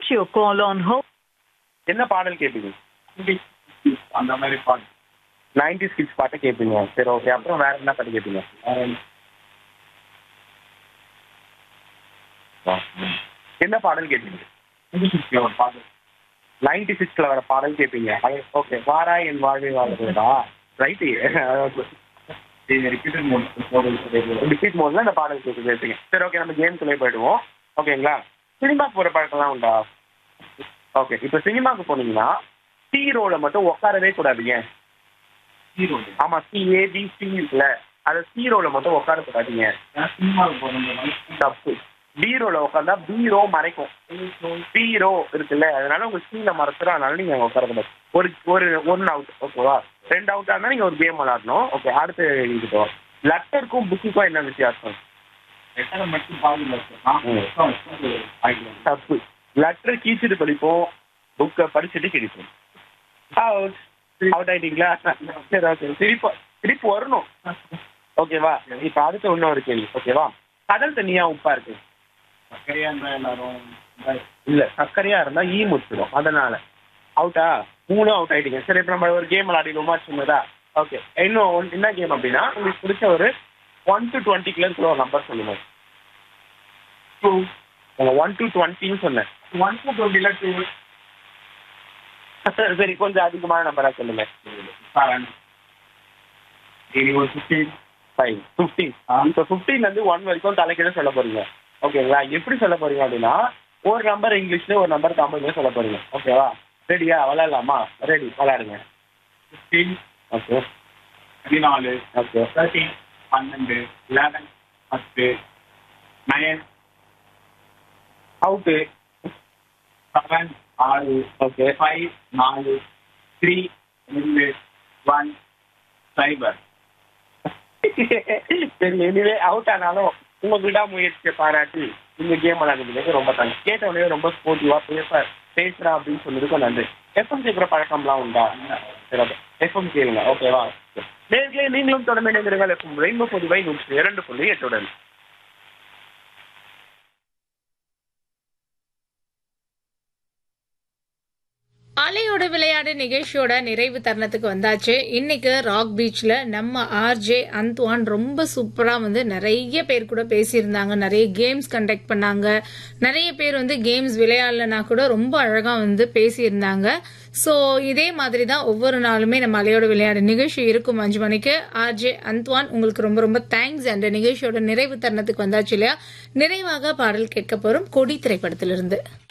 your call on hold. என்ன பாடல் கேட்பீங்க அந்த மாதிரி பாட்டு நைன்டி ஸ்கிட்ஸ் பாட்டு கேட்பீங்க சரி ஓகே அப்புறம் வேற என்ன பாட்டு கேட்பீங்க என்ன பாடல் கேட்பீங்க ஒரு பாட்டு நைன்டி சிக்ஸ்ல வர பாடல் கேட்பீங்க ஓகே வாரா என் வாழ்வை வாழ்றதா ரைட்டு ரிப்பீட்டட் ரிப்பீட் மோட்ல இந்த பாடல் கேட்டு கேட்பீங்க சரி ஓகே நம்ம கேம்குள்ளே போயிடுவோம் ஓகேங்களா சினிமாக்கு போற பழக்கம்லாம் உண்டா ஓகே இப்போ சினிமாக்கு போனீங்கன்னா சி ரோல மட்டும் உட்காரவே கூடாதுங்க ஹீரோ ஆமா சி ஏபி சி இருக்குல்ல அது சி ரோல மட்டும் உட்கார கூடாதீங்க நான் சினிமாவுக்கு போகிறது தப்பு பீரோல உட்காந்தா பீரோ மறைக்கும் பீரோ இருக்குல்ல அதனால உங்க சீல மறைச்சிடும் அதனால நீங்க அங்க உட்காரக்கூடாது ஒரு ஒரு ஒன் அவுட் ஓகேவா ரெண்டு அவுட் இருந்தா நீங்க ஒரு கேம் விளையாடணும் ஓகே அடுத்து இதுக்கு லெட்டருக்கும் புக்குக்கும் என்ன வித்தியாசம் எத்தனை மட்டும் பாதியில் இருக்கு தப்பு லெட்டர் கீச்சிட்டு படிப்போம் புக்கை படிச்சுட்டு கிழிப்போம் அவுட் அவுட் ஆயிட்டீங்களா சரி ஓகே திருப்பி திருப்பி வரணும் ஓகேவா இப்ப அடுத்த இன்னொரு கேள்வி ஓகேவா கடல் தண்ணியா உப்பா இருக்கு சர்க்கரையா இருந்தா எல்லாரும் இல்ல சர்க்கரையா இருந்தா ஈ முச்சிடும் அதனால அவுட்டா மூணும் அவுட் ஆயிட்டீங்க சரி இப்ப நம்ம ஒரு கேம் விளையாடிடுவோமா சின்னதா ஓகே இன்னும் ஒன்- என்ன கேம் அப்படின்னா உங்களுக்கு பிடிச்ச ஒரு ஒன் டு டுவெண்ட்டிக்குள்ள இருக்கிற ஒரு நம்பர் சொல்லுங்க டூ உங்க ஒன் டு டுவெண்ட்டின்னு சொன்னேன் ஒன் டூ டுவெண்ட்டில டூ சரி கொஞ்சம் அதிகமான நம்பரா சொல்லுங்க செவன் எயிட்டி ஒரு ஃபிஃப்டீன் ஃபைவ் ஃபிஃப்டீன் இப்போ ஃபிஃப்டீன்ல இருந்து ஒன் வரைக்கும் தலைக்கீழ சொல்ல போறீங்க ஓகேங்களா எப்படி சொல்ல போறீங்க அப்படின்னா ஒரு நம்பர் இங்கிலீஷ்ல ஒரு நம்பர் தமிழ்ல சொல்ல போறீங்க ஓகேவா ரெடியா விளையாடலாமா ரெடி விளையாடுங்க ஃபிஃப்டீன் ஓகே பதினாலு ஓகே தேர்ட்டீன் பன்னெண்டு லெவன் பத்து நயன் அவுட்டு செவன் ஆறு ஓகே ஃபைவ் நாலு த்ரீ ரெண்டு ஒன் சைபர் சரி எனிவே அவுட் ஆனாலும் உங்க விடாமுயற்சியை பாராட்டி இந்த கேம் விளையாடுறதுக்கு ரொம்ப தேங்க்ஸ் கேட்ட உடனே ரொம்ப ஸ்போர்ட்டிவா பேச பேசுறா அப்படின்னு சொன்னதுக்கும் நன்றி எஃப்எம் கேட்குற பழக்கம்லாம் உண்டா சரி ஓகே எஃப்எம் கேளுங்க ஓகேவா நேர்களே நீங்களும் தொடர்ந்து இணைந்திருங்கள் எஃப்எம் ரெயின்போ பொதுவை நூற்றி இரண்டு புள்ளி எட்டுடன் அலையோட விளையாடு நிகழ்ச்சியோட நிறைவு தருணத்துக்கு வந்தாச்சு இன்னைக்கு ராக் பீச்ல நம்ம ஆர்ஜே அந்த்வான் ரொம்ப சூப்பரா வந்து நிறைய பேர் கூட பேசியிருந்தாங்க நிறைய கேம்ஸ் கண்டக்ட் பண்ணாங்க நிறைய பேர் வந்து கேம்ஸ் விளையாடலனா கூட ரொம்ப அழகா வந்து பேசியிருந்தாங்க ஸோ இதே மாதிரி தான் ஒவ்வொரு நாளுமே நம்ம அலையோட விளையாடு நிகழ்ச்சி இருக்கும் அஞ்சு மணிக்கு ஆர்ஜே அந்த்வான் உங்களுக்கு ரொம்ப ரொம்ப தேங்க்ஸ் அந்த நிகழ்ச்சியோட நிறைவு தருணத்துக்கு வந்தாச்சு இல்லையா நிறைவாக பாடல் கேட்க போறோம் கொடி திரைப்படத்திலிருந்து